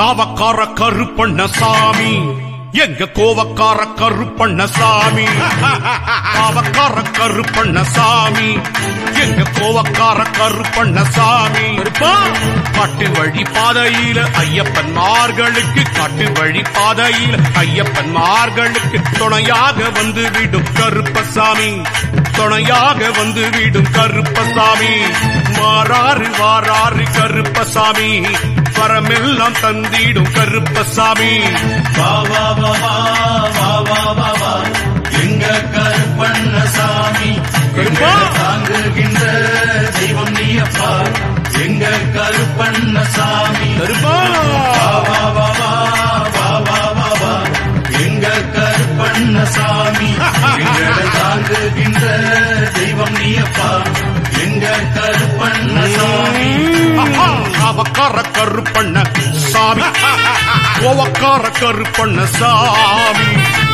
காவக்கார கருப்பண்ண சாமி எங்க கோவக்கார கருப்பண்ண சாமி காவக்கார கருப்பண்ண சாமி எங்க கோவக்கார கருப்பண்ண சாமி காட்டு வழி பாதையில ஐயப்பன்மார்களுக்கு காட்டு வழி பாதையில ஐயப்பன்மார்களுக்கு துணையாக வந்து விடும் கருப்பசாமி துணையாக வந்து விடும் கருப்பசாமி மாறாறு வாராறு கருப்பசாமி வரமெல்லாம் தந்திடும் கருப்பசாமி வா வா வா வா வா வா வா வா எங்க கருப்பண்ணசாமி கருப்பா. எங்களை தாங்குகின்ற தெய்வம் நீயப்பா எங்க கருப்பண்ணசாமி கருப்பா வா வா வா வா வா வா வா வா எங்க கருப்பண்ணசாமி எங்களை தாங்குகின்ற தெய்வம் நீயப்பா எங்க கருப்பண்ணசாமி அவக்கார கருப்பண்ண சாமி கோவக்கார கருப்பண்ண சாமி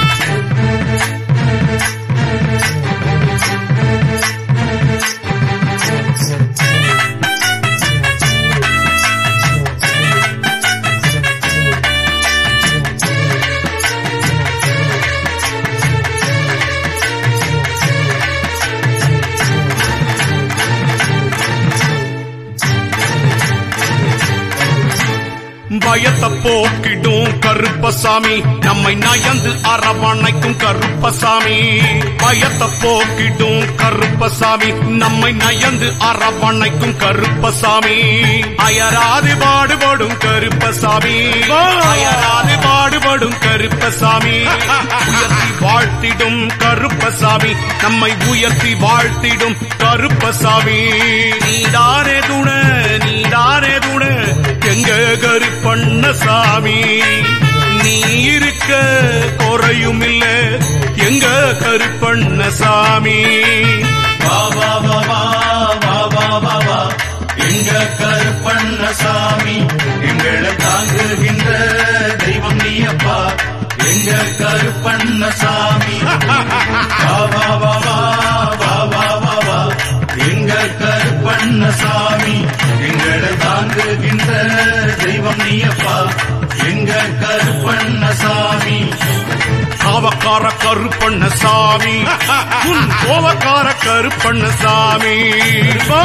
பயத்தை போக்கிடும் கருப்பசாமி நம்மை நயந்து அரவணைக்கும் கருப்பசாமி பயத்தை போக்கிடும் கருப்பசாமி நம்மை நயந்து அரவணைக்கும் கருப்பசாமி அயராது பாடுபடும் கருப்பசாமி அயராது பாடுபடும் கருப்பசாமி உயர்த்தி வாழ்த்திடும் கருப்பசாமி நம்மை உயர்த்தி வாழ்த்திடும் கருப்பசாமி நீதானே துண நீதானே துண எங்க கருப்பண்ண சாமி நீ இருக்க குறையும் இல்ல எங்க கருப்பண்ண சாமி வா வா வா வா வா வா வா வா எங்க கருப்பண்ணசாமி எங்களை தாங்குகின்ற தெய்வம் நீயப்பா எங்க கருப்பண்ணசாமி வா வா வா வா வா வா வா வா எங்க கருப்பண்ணசாமி எங்களை தாங்குகின்ற தெய்வம் நீயப்பா எங்க கருப்பண்ணசாமி காவக்கார கருப்பண்ண சாமி உன் கோவக்கார கருப்பண்ண சாமி வா.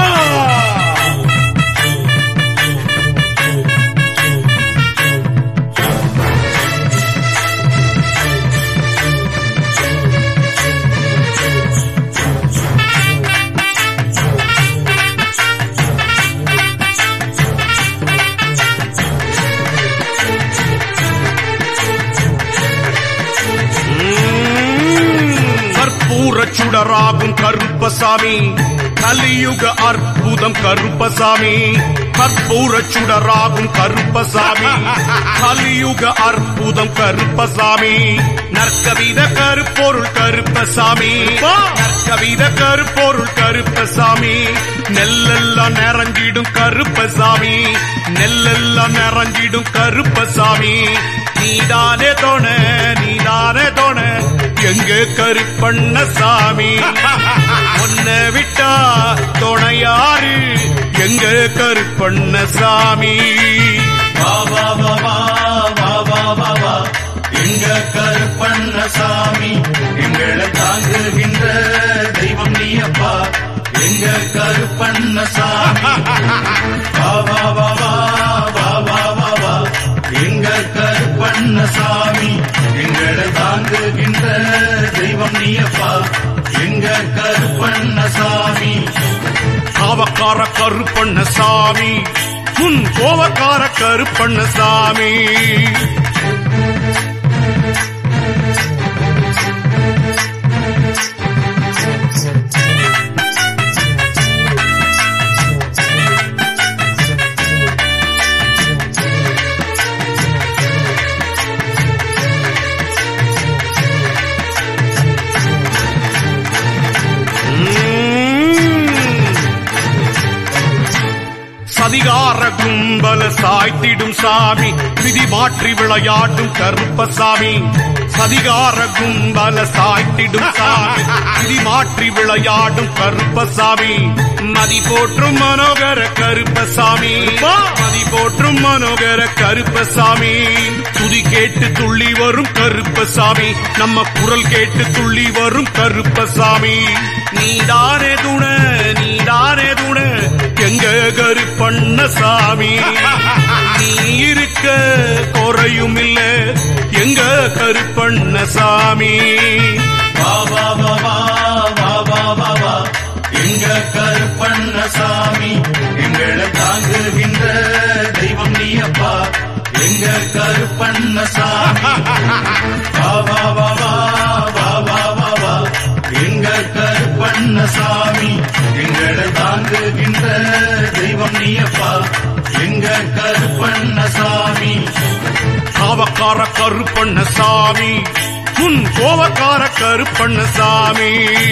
கற்பூர சுடராகும் கருப்பசாமி கலியுக அற்புதம் கருப்பசாமி கற்பூர சுடராகும் கருப்பசாமி கலியுக அற்புதம் கருப்பசாமி நற்கவித கருப்பொருள் கருப்பசாமி நற்கவித கருப்பொருள் கருப்பசாமி நெல்லெல்லாம் நிறைஞ்சிடும் கருப்பசாமி நெல்லெல்லாம் நிறைஞ்சிடும் கருப்பசாமி நீதானே தோண நீதானே தோண எங்க கருப்பண்ண சாமி உன்னை விட்டா துணையாரு எங்க கருப்பண்ண சாமி வா வா வா வா வா வா வா வா எங்க கருப்பண்ணசாமி எங்களை தாங்குகின்ற தெய்வம் நீயப்பா எங்க கருப்பண்ணசாமி வா வா வா வா வா வா வா வா எங்க கருப்பண்ணசாமி எங்களை தாங்குகின்ற தெய்வம் நீயப்பா எங்க கருப்பண்ணசாமி காவக்கார கருப்பண்ண சாமி உன் கோவக்கார கருப்பண்ண சாமி சதிகார கும்பல சாய்த்திடும் சாமி விதி மாற்றி விளையாடும் கருப்பசாமி சதிகார கும்பல சாய்த்திடும் சாமி விதி மாற்றி விளையாடும் கருப்பசாமி மதி போற்றும் மனோகர கருப்பசாமி மதி போற்றும் மனோகர கருப்பசாமி துதி கேட்டு துள்ளி வரும் கருப்பசாமி நம்ம குரல் கேட்டு துள்ளி வரும் கருப்பசாமி நீதானே துண நீதானே துண எங்க கருப்பண்ண சாமி நீ இருக்க குறையும் இல்ல எங்க கருப்பண்ண சாமி வா வா வா வா வா வா வா வா எங்க கருப்பண்ணசாமி எங்களை தாங்குகின்ற தெய்வம் நீயப்பா எங்க கருப்பண்ணசாமி வா வா வா வா வா வா வா வா எங்க கருப்பண்ணசாமி எங்களை தாங்குகின்ற தெய்வம் நீயப்பா எங்க கருப்பண்ணசாமி காவக்கார கருப்பண்ண சாமி உன் கோவக்கார கருப்பண்ண சாமி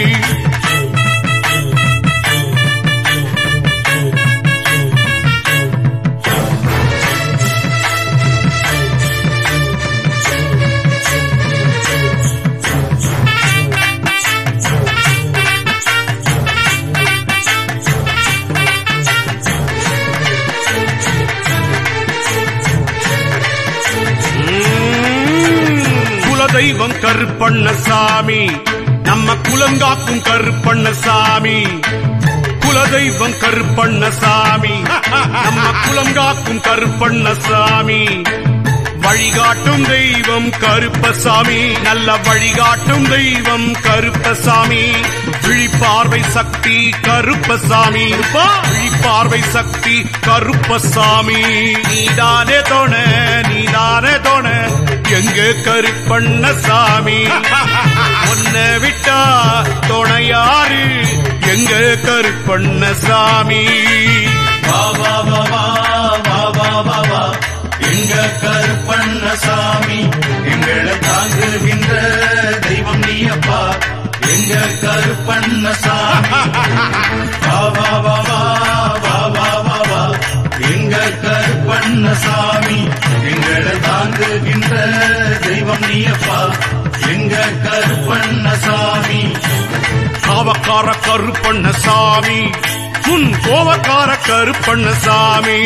குலதெய்வம் கருப்பண்ண சாமி நம்ம குலங்காக்கும் கருப்பண்ண சாமி குலதெய்வம் கருப்பண்ண சாமி நம்ம குலங்காக்கும் கருப்பண்ண சாமி வழிகாட்டும் தெய்வம் கருப்பசாமி நல்ல வழிகாட்டும் தெய்வம் கருப்பசாமி விழிப்பார்வை சக்தி கருப்பசாமி விழிப்பார்வை சக்தி கருப்பசாமி நீதானே தோண நீதானே தோண எங்க கருப்பண்ண சாமி ஒன்ன விட்டா துணையாரு எங்க கருப்பண்ண சாமி வா வா வா வா வா வா வா வா எங்க கருப்பண்ணசாமி எங்களை தாங்குகின்ற தெய்வம் நீயப்பா எங்க கருப்பண்ணசாமி வா வா வா வா வா வா வா வா எங்க கருப்பண்ணசாமி எங்களை தாங்குகின்ற தெய்வம் நீயப்பா எங்க கருப்பண்ணசாமி காவக்கார கருப்பண்ண சாமி உன் கோவக்கார கருப்பண்ண சாமி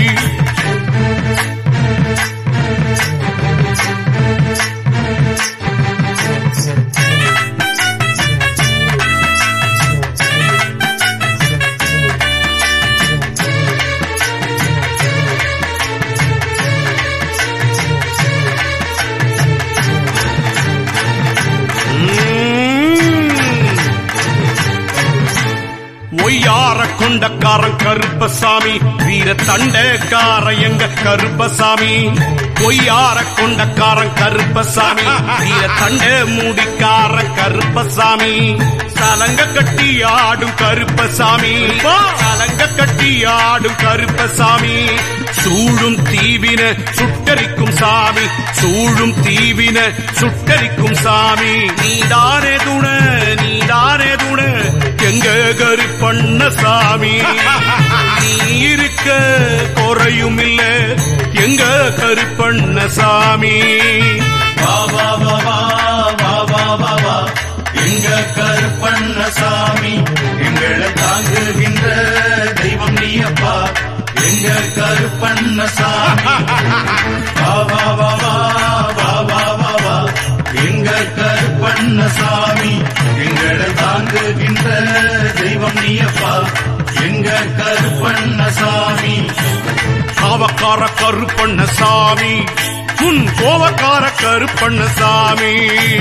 ஒய்யார கொண்டக்காரன் கருப்பசாமி வீர தண்டக்கார எங்க கருப்பசாமி ஒய்யார கொண்டக்காரன் கருப்பசாமி வீர தண்ட மூடிக்காரன் கருப்பசாமி சலங்க கட்டி ஆடும் கருப்பசாமி சலங்க கட்டி ஆடும் கருப்பசாமி சூழும் தீவின சுட்டரிக்கும் சாமி சூழும் தீவின சுட்டரிக்கும் சாமி நீதானே துண நீதானே துண எங்க கருப்பண்ண சாமி நீ இருக்க குறையும் இல்ல எங்க கருப்பண்ண சாமி வா வா வா வா வா வா வா வா எங்க கருப்பண்ணசாமி எங்களை தாங்குகின்ற தெய்வம் நீயப்பா எங்க கருப்பண்ணசாமி வா வா வா வா வா வா வா வா எங்க கருப்பண்ணசாமி எங்களை தாங்குகின்ற தெய்வம் நீயப்பா எங்க கருப்பண்ணசாமி காவக்கார கருப்பண்ண சாமி உன் கோவக்கார கருப்பண்ண சாமி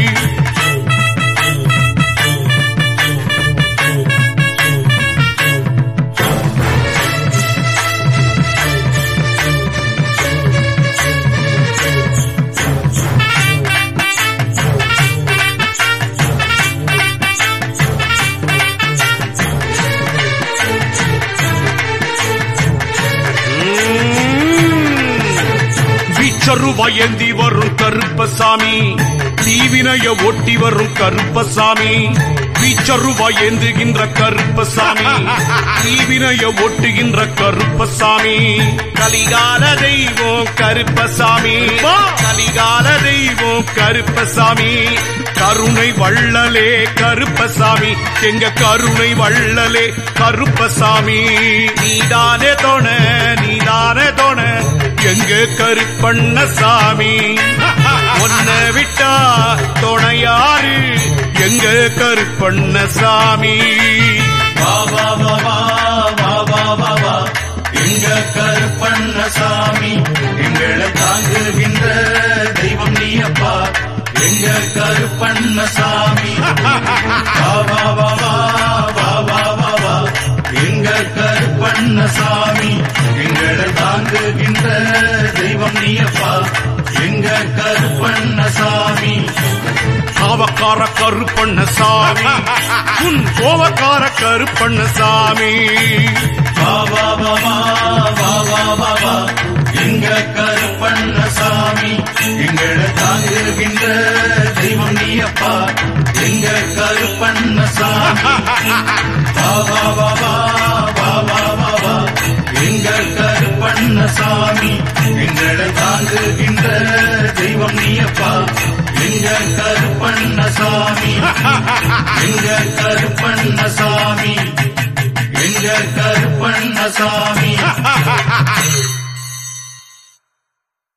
வீச்சருவாய் ஏந்தி வரும் கருப்பசாமி தீவினைய ஒட்டி வரும் கருப்பசாமி வீச்சருவா ஏந்துகின்ற கருப்பசாமி தீவினைய ஒட்டுகின்ற கருப்பசாமி கலிகால தெய்வம் கருப்பசாமி கலிகால தெய்வம் கருப்பசாமி கருணை வள்ளலே கருப்பசாமி எங்க கருணை வள்ளலே கருப்பசாமி நீதானே தோண நீதானே தோண எங்க கருப்பண்ணசாமி ஒன்ன விட்டா துணையாரு எங்க கருப்பண்ணசாமி வா வா வா வா வா வா வா வா எங்க கருப்பண்ணசாமி எங்களை தாங்குகின்ற தெய்வம் நீயப்பா எங்க கருப்பண்ணசாமி வா வா வா வா வா வா வா வா எங்க கருப்பண்ணசாமி எங்களை தாங்குகின்ற தெய்வம் நீயப்பா எங்க கருப்பண்ணசாமி காவக்கார கருப்பண்ணசாமி உன் கோவக்கார கருப்பண்ணசாமி வா வா வா வா வா வா வா வா எங்க கருப்பண்ணசாமி எங்களை தாங்குகின்ற தெய்வம் நீயப்பா எங்க கருப்பண்ணசாமி வா வா வா வா வா வா வா வா எங்க கருப்பண்ணசாமி எங்களை தாங்குகின்ற தெய்வம் நீயப்பா எங்க கருப்பண்ணசாமி எங்க கருப்பண்ணசாமி எங்க கருப்பண்ணசாமி